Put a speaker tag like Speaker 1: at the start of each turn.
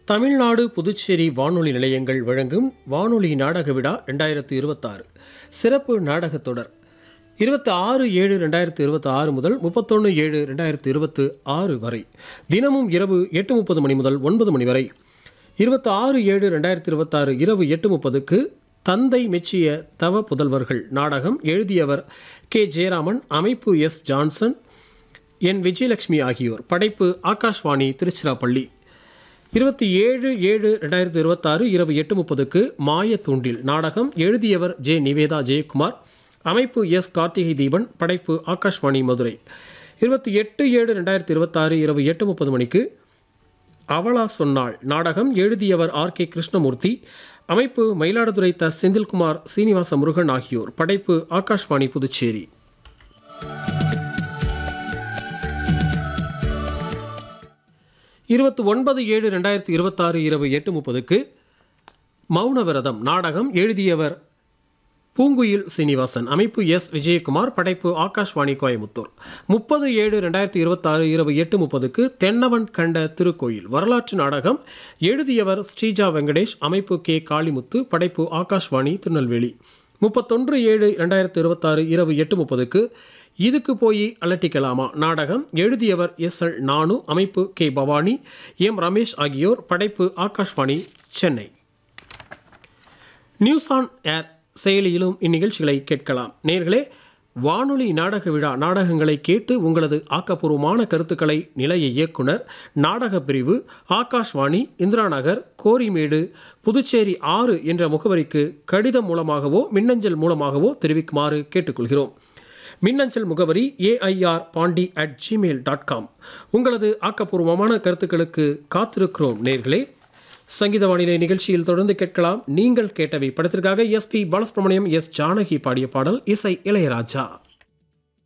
Speaker 1: தமிழ்நாடு புதுச்சேரி வானொலி நிலையங்கள் வழங்கும் வானொலி நாடக விழா ரெண்டாயிரத்து இருபத்தாறு சிறப்பு நாடகத் தொடர் இருபத்தி ஆறு ஏழு ரெண்டாயிரத்து இருபத்தி ஆறு முதல் முப்பத்தொன்று ஏழு ரெண்டாயிரத்து இருபத்து ஆறு வரை தினமும் இரவு எட்டு முப்பது மணி முதல் ஒன்பது மணி வரை இருபத்தி ஆறு ஏழு ரெண்டாயிரத்து இருபத்தாறு இரவு எட்டு முப்பதுக்கு தந்தை மெச்சிய தவ புதல்வர்கள் நாடகம் எழுதியவர் கே ஜெயராமன் அமைப்பு எஸ் ஜான்சன் என் விஜயலட்சுமி ஆகியோர் படைப்பு ஆகாஷ்வாணி திருச்சிராப்பள்ளி இருபத்தி ஏழு ஏழு ரெண்டாயிரத்தி இருபத்தாறு இரவு எட்டு முப்பதுக்கு மாயத்தூண்டில் நாடகம் எழுதியவர் ஜே நிவேதா ஜெயக்குமார் அமைப்பு எஸ் கார்த்திகை தீபன் படைப்பு ஆகாஷ்வாணி மதுரை இருபத்தி எட்டு ஏழு ரெண்டாயிரத்தி இருபத்தாறு இரவு எட்டு முப்பது மணிக்கு அவளா சொன்னாள் நாடகம் எழுதியவர் ஆர் கே கிருஷ்ணமூர்த்தி அமைப்பு மயிலாடுதுறை த செந்தில்குமார் சீனிவாச முருகன் ஆகியோர் படைப்பு ஆகாஷ்வாணி புதுச்சேரி இருபத்தி ஒன்பது ஏழு ரெண்டாயிரத்தி இருபத்தாறு இரவு எட்டு முப்பதுக்கு மௌன விரதம் நாடகம் எழுதியவர் பூங்குயில் சீனிவாசன் அமைப்பு எஸ் விஜயகுமார் படைப்பு ஆகாஷ்வாணி கோயமுத்தூர் முப்பது ஏழு ரெண்டாயிரத்தி இருபத்தாறு இரவு எட்டு முப்பதுக்கு தென்னவன் கண்ட திருக்கோயில் வரலாற்று நாடகம் எழுதியவர் ஸ்ரீஜா வெங்கடேஷ் அமைப்பு கே காளிமுத்து படைப்பு ஆகாஷ்வாணி திருநெல்வேலி முப்பத்தொன்று ஏழு ரெண்டாயிரத்தி இருபத்தாறு இரவு எட்டு முப்பதுக்கு இதுக்கு போய் அலட்டிக்கலாமா நாடகம் எழுதியவர் எஸ் எல் நானு அமைப்பு கே பவானி எம் ரமேஷ் ஆகியோர் படைப்பு Akashvani Chennai news on air செயலியிலும் இந்நிகழ்ச்சிகளை கேட்கலாம் நேர்களே வானொலி நாடக விழா நாடகங்களை கேட்டு உங்களது ஆக்கப்பூர்வமான கருத்துக்களை நிலைய இயக்குனர் நாடக பிரிவு ஆகாஷ்வாணி இந்திரா நகர் கோரிமேடு புதுச்சேரி ஆறு என்ற முகவரிக்கு கடிதம் மூலமாகவோ மின்னஞ்சல் மூலமாகவோ தெரிவிக்குமாறு கேட்டுக்கொள்கிறோம் மின்னஞ்சல் முகவரி AIR Pondy at Gmail dot com உங்களது ஆக்கப்பூர்வமான கருத்துக்களுக்கு காத்திருக்கிறோம் நேர்களே சங்கீத வானிலை நிகழ்ச்சியில் தொடர்ந்து கேட்கலாம் நீங்கள் கேட்டவை படத்திற்காக S P Balasubrahmanyam S Janaki பாடிய பாடல் இசை இளையராஜா